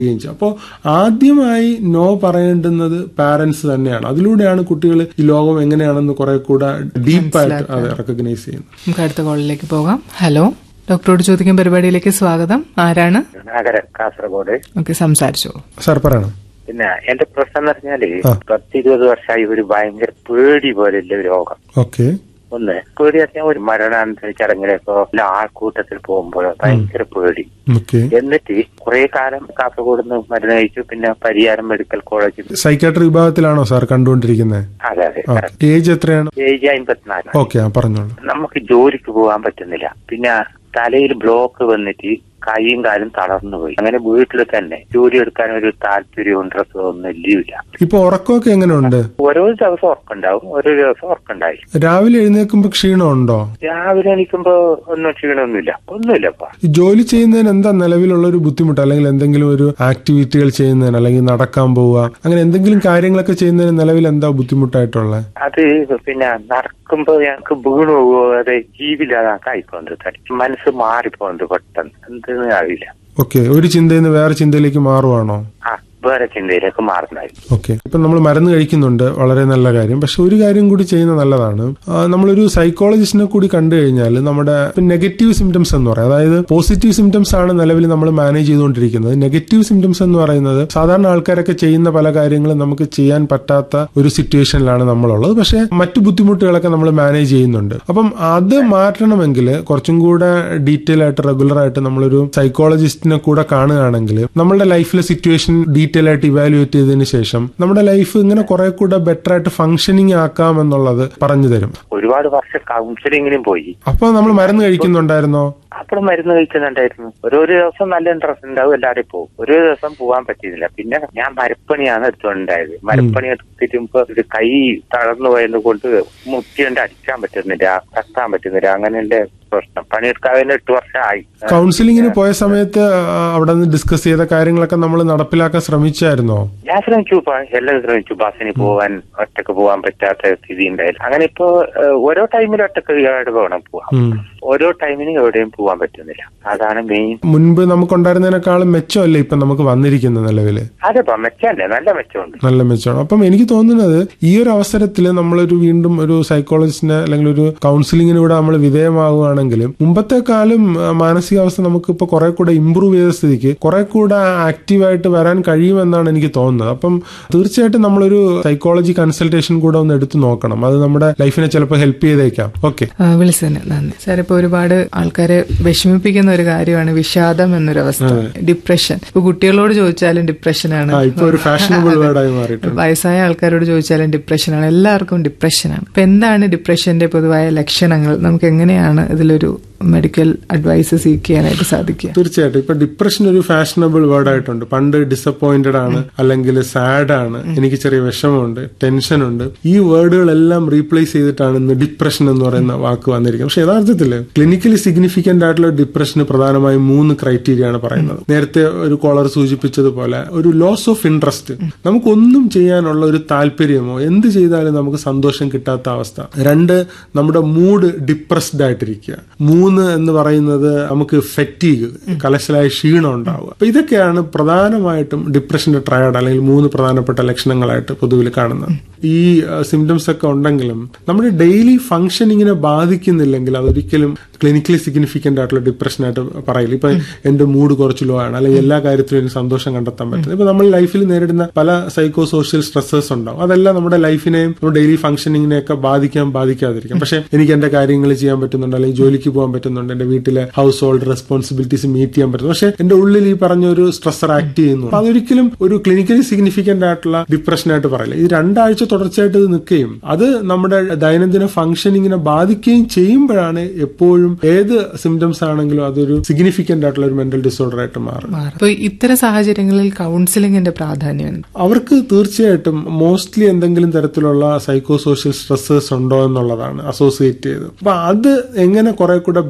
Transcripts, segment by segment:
ചെയ്യും അപ്പോൾ ആദ്യമായി നോ പറയേണ്ടുന്നത് പാരന്റ്സ് തന്നെയാണ് അതിലൂടെയാണ് കുട്ടികൾ ഈ ലോകം എങ്ങനെയാണെന്ന് കുറെ കൂടെ ഡീപ്പായിട്ട് അത് റെക്കഗ്നൈസ് ചെയ്യുന്നത് നമുക്ക് അടുത്ത കോളിലേക്ക് പോകാം ഹലോ ഡോക്ടറോട് ചോദിക്കും പരിപാടിയിലേക്ക് സ്വാഗതം ആരാണ് നഗരം കാസർഗോഡ് ഓക്കെ സംസാരിച്ചോളൂ സാർ പറയണം പിന്നെ എന്റെ പ്രശ്നം എന്ന് പറഞ്ഞാല് ആ. പത്ത് ഇരുപത് വർഷമായി ഒരു ഭയങ്കര പേടി പോലെയുള്ള ഒരു രോഗം ഓക്കെ ഒന്ന് പേടി പറഞ്ഞാൽ ഒരു മരണാനന്തര ചടങ്ങിലേക്കോ അല്ല ആൾക്കൂട്ടത്തിൽ പോകുമ്പോഴോ ഭയങ്കര പേടി ഓക്കെ എന്നിട്ട് കുറെ കാലം കാസർഗോഡ് നിന്ന് മരുന്ന് കഴിച്ചു പിന്നെ പരിയാരം മെഡിക്കൽ കോളേജിൽ സൈക്കാട്രി വിഭാഗത്തിലാണോ സാർ കണ്ടുകൊണ്ടിരിക്കുന്നത് അതെ അതെ ഏജ് എത്രയാണ് ഏജ് അമ്പത്തിനാല് ഓക്കെ ആ പറഞ്ഞോളൂ നമുക്ക് ജോലിക്ക് പോകാൻ പറ്റുന്നില്ല പിന്നെ തലയിൽ ബ്ലോക്ക് വന്നിട്ട് കൈയും കാലും തളർന്നു പോയി അങ്ങനെ വീട്ടിൽ തന്നെ ജോലി എടുക്കാൻ ഒരു താല്പര്യവും ഡ്രസ്സോ ഒന്നും ഇല്ല ഇപ്പൊ ഉറക്കമൊക്കെ എങ്ങനെയുണ്ട് ഓരോ ദിവസം ഉറക്കുണ്ടാവും ഓരോ ദിവസം ഉറക്കുണ്ടായി രാവിലെ എഴുന്നേൽക്കുമ്പോ ക്ഷീണമുണ്ടോ രാവിലെ എണീക്കുമ്പോ ഒന്നും ക്ഷീണമൊന്നുമില്ല ഒന്നുമില്ലപ്പാ ഈ ജോലി ചെയ്യുന്നതിന് എന്താ നിലവിലുള്ള ഒരു ബുദ്ധിമുട്ട് അല്ലെങ്കിൽ എന്തെങ്കിലും ഒരു ആക്ടിവിറ്റികൾ ചെയ്യുന്നതിന് അല്ലെങ്കിൽ നടക്കാൻ പോവുക അങ്ങനെ എന്തെങ്കിലും കാര്യങ്ങളൊക്കെ ചെയ്യുന്നതിന് നിലവിൽ എന്താ ബുദ്ധിമുട്ടായിട്ടുള്ളത് അത് പിന്നെ നടക്കുമ്പോ ഞങ്ങൾക്ക് വീണു പോകാതെ ജീവില്ലാതാക്കായിപ്പോണ്ട് തടി മനസ്സ് മാറിപ്പോണ്ട് പെട്ടെന്ന് എന്തെന്ന് അറിയില്ല ഓക്കെ ഒരു ചിന്തയിൽ നിന്ന് വേറെ ചിന്തയിലേക്ക് മാറുവാണോ ആ വേറെ ചിന്തയിലേക്ക് മാറുന്നായി ഓക്കെ ഇപ്പൊ നമ്മൾ മരുന്ന് കഴിക്കുന്നുണ്ട് വളരെ നല്ല കാര്യം പക്ഷെ ഒരു കാര്യം കൂടി ചെയ്യുന്നത് നല്ലതാണ് ആ, നമ്മളൊരു സൈക്കോളജിസ്റ്റിനെ കൂടി കണ്ടു കഴിഞ്ഞാൽ നമ്മുടെ നെഗറ്റീവ് സിംറ്റംസ് എന്ന് പറയും അതായത് പോസിറ്റീവ് സിംറ്റംസ് ആണ് നിലവിൽ നമ്മൾ മാനേജ് ചെയ്തുകൊണ്ടിരിക്കുന്നത് നെഗറ്റീവ് സിംറ്റംസ് എന്ന് പറയുന്നത് സാധാരണ ആൾക്കാരൊക്കെ ചെയ്യുന്ന പല കാര്യങ്ങളും നമുക്ക് ചെയ്യാൻ പറ്റാത്ത ഒരു സിറ്റുവേഷനിലാണ് നമ്മളുള്ളത് പക്ഷെ മറ്റു ബുദ്ധിമുട്ടുകളൊക്കെ നമ്മൾ മാനേജ് ചെയ്യുന്നുണ്ട് അപ്പം അത് മാറ്റണമെങ്കിൽ കുറച്ചും കൂടെ ഡീറ്റെയിൽ ആയിട്ട് റെഗുലർ ആയിട്ട് നമ്മളൊരു സൈക്കോളജിസ്റ്റിനെ കൂടെ കാണുകയാണെങ്കിൽ നമ്മളുടെ ലൈഫിലെ സിറ്റുവേഷൻ ഡീറ്റെയിൽ ആയിട്ട് ഇവാലുവേറ്റ് ചെയ്തതിന് ശേഷം നമ്മുടെ ലൈഫ് ഇങ്ങനെ കുറെ കൂടെ ബെറ്റർ ആയിട്ട് ഫങ്ഷനിങ് ആക്കാം എന്നുള്ളത് പറഞ്ഞു തരും ഒരുപാട് വർഷം കൗൺസിലിങ്ങിനും പോയി അപ്പൊ നമ്മൾ മരുന്ന് കഴിക്കുന്നുണ്ടായിരുന്നോ അപ്പോഴും മരുന്ന് കഴിക്കുന്നുണ്ടായിരുന്നു ഓരോ ദിവസം നല്ല ഇൻട്രസ്റ്റ് ഉണ്ടാവും എല്ലാവരും പോകും ഒരു ദിവസം പോകാൻ പറ്റിയില്ല പിന്നെ ഞാൻ മരപ്പണിയാണ് എടുത്തുകൊണ്ടായത് മരപ്പണി എടുത്തിട്ടുമ്പോ ഒരു കൈ തളർന്നു പോയത് കൊണ്ട് മുട്ടിയുണ്ട് അടിക്കാൻ പറ്റുന്നില്ല കത്താൻ പറ്റുന്നില്ല അങ്ങനെയുള്ള പ്രശ്നം പണിയെടുക്കാൻ തന്നെ എട്ട് വർഷമായി കൗൺസിലിങ്ങിന് പോയ സമയത്ത് ആ, അവിടെ നിന്ന് ഡിസ്കസ് ചെയ്ത കാര്യങ്ങളൊക്കെ നമ്മൾ നടപ്പിലാക്കാൻ ശ്രമിച്ചായിരുന്നോ ഞാൻ ശ്രമിച്ചു ഇപ്പൊ എല്ലാം ശ്രമിച്ചു ബസ്സിന് പോവാൻ ഒറ്റക്ക് പോവാൻ പറ്റാത്ത സ്ഥിതി ഉണ്ടായില്ല അങ്ങനെ ഇപ്പോ ഏഹ്, ഓരോ ടൈമിലും ഒറ്റക്ക് എവിടെ വേണം പോവാം ഉം. ഓരോ ടൈമിനും എവിടെയും പോവാൻ പറ്റുന്നില്ല അതാണ് മെയിൻ മുൻപ് നമുക്കുണ്ടായിരുന്നതിനേക്കാളും മെച്ചമല്ലേ ഇപ്പൊ നമുക്ക് വന്നിരിക്കുന്ന നിലവില് അതെപ്പോ മെച്ചല്ലേ നല്ല മെച്ചമുണ്ട് നല്ല മെച്ചമാണ് അപ്പം എനിക്ക് തോന്നുന്നത് ഈ ഒരു അവസരത്തിൽ നമ്മളൊരു വീണ്ടും ഒരു സൈക്കോളജിസ്റ്റിനെ അല്ലെങ്കിൽ ഒരു കൗൺസിലിങ്ങിന് കൂടെ നമ്മൾ വിധേയമാവുകയാണെങ്കിൽ മുമ്പത്തെക്കാളും ആ, മാനസികാവസ്ഥ നമുക്ക് ഇപ്പൊ കുറെ കൂടെ ഇമ്പ്രൂവ് ചെയ്ത സ്ഥിതിക്ക് കുറെ കൂടെ ആക്റ്റീവായിട്ട് വരാൻ കഴിയുമെന്നാണ് എനിക്ക് തോന്നുന്നത് അപ്പം തീർച്ചയായിട്ടും നമ്മളൊരു സൈക്കോളജി കൺസൾട്ടേഷൻ കൂടെ ഒന്ന് എടുത്തു നോക്കണം അത് നമ്മുടെ ലൈഫിനെ ചിലപ്പോൾ ഹെൽപ്പ് ചെയ്തേക്കാം ഓക്കെ ആ, വിളിച്ചതിന് നന്ദി സാർ ഇപ്പൊ ഒരുപാട് ആൾക്കാരെ വിഷമിപ്പിക്കുന്ന ഒരു കാര്യമാണ് വിഷാദം എന്നൊരവസ്ഥ ഡിപ്രഷൻ ഇപ്പൊ കുട്ടികളോട് ചോദിച്ചാലും ഡിപ്രഷനാണ് ഇപ്പൊ ഒരു ഫാഷനബിൾ വേർഡായി മാറിയിട്ടുണ്ട് വയസ്സായ ആൾക്കാരോട് ചോദിച്ചാലും ഡിപ്രഷനാണ് എല്ലാവർക്കും ഡിപ്രഷനാണ് അപ്പൊ എന്താണ് ഡിപ്രഷന്റെ പൊതുവായ ലക്ഷണങ്ങൾ നമുക്ക് എങ്ങനെയാണ് ഇതിലൊരു മെഡിക്കൽ അഡ്വൈസ് സീക്ക് ചെയ്യാനായിട്ട് സാധിക്കുക തീർച്ചയായിട്ടും ഇപ്പൊ ഡിപ്രഷൻ ഒരു ഫാഷനബിൾ വേർഡ് ആയിട്ടുണ്ട് പണ്ട് ഡിസപ്പോയിന്റഡ് ആണ് അല്ലെങ്കിൽ സാഡ് ആണ് എനിക്ക് ചെറിയ വിഷമമുണ്ട് ടെൻഷൻ ഉണ്ട് ഈ വേർഡുകളെല്ലാം റീപ്ലേസ് ചെയ്തിട്ടാണ് ഇന്ന് ഡിപ്രഷൻ എന്ന് പറയുന്ന വാക്ക് വന്നിരിക്കുന്നത് പക്ഷെ യഥാർത്ഥത്തിൽ ക്ലിനിക്കലി സിഗ്നിഫിക്കന്റ് ആയിട്ടുള്ള ഡിപ്രഷന് പ്രധാനമായും മൂന്ന് ക്രൈറ്റീരിയ ആണ് പറയുന്നത് നേരത്തെ ഒരു കോളർ സൂചിപ്പിച്ചതുപോലെ ഒരു ലോസ് ഓഫ് ഇൻട്രസ്റ്റ് നമുക്കൊന്നും ചെയ്യാനുള്ള ഒരു താല്പര്യമോ എന്ത് ചെയ്താലും നമുക്ക് സന്തോഷം കിട്ടാത്ത അവസ്ഥ രണ്ട് നമ്മുടെ മൂഡ് ഡിപ്രസ്ഡ് ആയിട്ടിരിക്കുക മൂന്ന് എന്ന് പറയുന്നത് നമുക്ക് ഫെറ്റീഗ് കലശലായ ക്ഷീണം ഉണ്ടാവുക അപ്പൊ ഇതൊക്കെയാണ് പ്രധാനമായിട്ടും ഡിപ്രഷന്റെ ട്രയഡ് അല്ലെങ്കിൽ മൂന്ന് പ്രധാനപ്പെട്ട ലക്ഷണങ്ങളായിട്ട് പൊതുവിൽ കാണുന്നത് ഈ സിംറ്റംസ് ഒക്കെ ഉണ്ടെങ്കിലും നമ്മുടെ ഡെയിലി ഫംഗ്ഷനിങ്ങിനെ ബാധിക്കുന്നില്ലെങ്കിൽ അതൊരിക്കലും ക്ലിനിക്കലി സിഗ്നിഫിക്കന്റ് ആയിട്ടുള്ള ഡിപ്രഷനായിട്ട് പറയില്ല ഇപ്പൊ എന്റെ മൂഡ് കുറച്ച് ലോ ആണ് അല്ലെങ്കിൽ എല്ലാ കാര്യത്തിലും എനിക്ക് സന്തോഷം കണ്ടെത്താൻ പറ്റും ഇപ്പൊ നമ്മൾ ലൈഫിൽ നേരിടുന്ന പല സൈക്കോ സോഷ്യൽ സ്ട്രെസ്സേഴ്സ് ഉണ്ടാവും അതെല്ലാം നമ്മുടെ ലൈഫിനെയും നമ്മുടെ ഡെയിലി ഫംഗ്ഷനിങ്ങിനെയൊക്കെ ബാധിക്കാൻ ബാധിക്കാതിരിക്കും പക്ഷെ എനിക്ക് എന്റെ കാര്യങ്ങൾ ചെയ്യാൻ പറ്റുന്നുണ്ട് അല്ലെങ്കിൽ ജോലിക്ക് പോകാൻ പറ്റുന്നുണ്ട് എന്റെ വീട്ടിലെ ഹൗസ് ഹോൾഡ് റെസ്പോൺസിബിലിറ്റീസ് മീറ്റ് ചെയ്യാൻ പറ്റുന്നു പക്ഷെ എന്റെ ഉള്ളിൽ ഈ പറഞ്ഞ ഒരു സ്ട്രെസ്സർ ആക്ട് ചെയ്യുന്നു അപ്പൊ അതൊരിക്കലും ഒരു ക്ലിനിക്കലി സിഗ്നിഫിക്കന്റ് ആയിട്ടുള്ള ഡിപ്രഷനായിട്ട് പറയില്ല ഇത് രണ്ടാഴ്ച തുടർച്ചയായിട്ട് ഇത് നിൽക്കുകയും അത് നമ്മുടെ ദൈനംദിന ഫംഗ്ഷനിങ്ങിനെ ബാധിക്കുകയും ചെയ്യുമ്പോഴാണ് എപ്പോഴും ഏത് സിംറ്റംസ് ആണെങ്കിലും അതൊരു സിഗ്നിഫിക്കന്റ് ആയിട്ടുള്ള ഒരു മെന്റൽ ഡിസോർഡർ ആയിട്ട് മാറും അപ്പൊ ഇത്തരം സാഹചര്യങ്ങളിൽ കൗൺസിലിംഗിന്റെ പ്രാധാന്യം എന്ത്? അവർക്ക് തീർച്ചയായിട്ടും മോസ്റ്റ്ലി എന്തെങ്കിലും തരത്തിലുള്ള സൈക്കോ സോഷ്യൽ സ്ട്രെസ്സേഴ്സ് ഉണ്ടോ എന്നുള്ളതാണ് അസോസിയേറ്റ് ചെയ്തത് അപ്പൊ അത് എങ്ങനെ കുറെ കൂടെ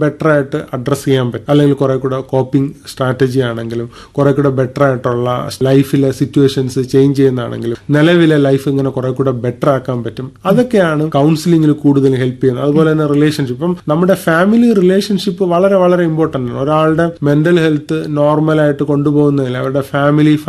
ബെറ്റർ ആയിട്ട് അഡ്രസ് ചെയ്യാൻ പറ്റും അല്ലെങ്കിൽ കുറെ കൂടെ കോപ്പിംഗ് സ്ട്രാറ്റജി ആണെങ്കിലും കുറെ കൂടെ ബെറ്റർ ആയിട്ടുള്ള ലൈഫിലെ സിറ്റുവേഷൻസ് ചേഞ്ച് ചെയ്യുന്നതാണെങ്കിലും നിലവിലെ ലൈഫ് ഇങ്ങനെ കുറെ കൂടെ ബെറ്റർ ആക്കാൻ പറ്റും അതൊക്കെയാണ് കൗൺസിലിംഗിൽ കൂടുതൽ ഹെൽപ്പ് ചെയ്യുന്നത് അതുപോലെ തന്നെ റിലേഷൻഷിപ്പ് ഇപ്പം നമ്മുടെ ഫാമിലി റിലേഷൻഷിപ്പ് വളരെ വളരെ ഇമ്പോർട്ടന്റ് ആണ് ഒരാളുടെ മെന്റൽ ഹെൽത്ത് നോർമൽ ആയിട്ട് കൊണ്ടുപോകുന്നതിൽ അവരുടെ ഫാമിലി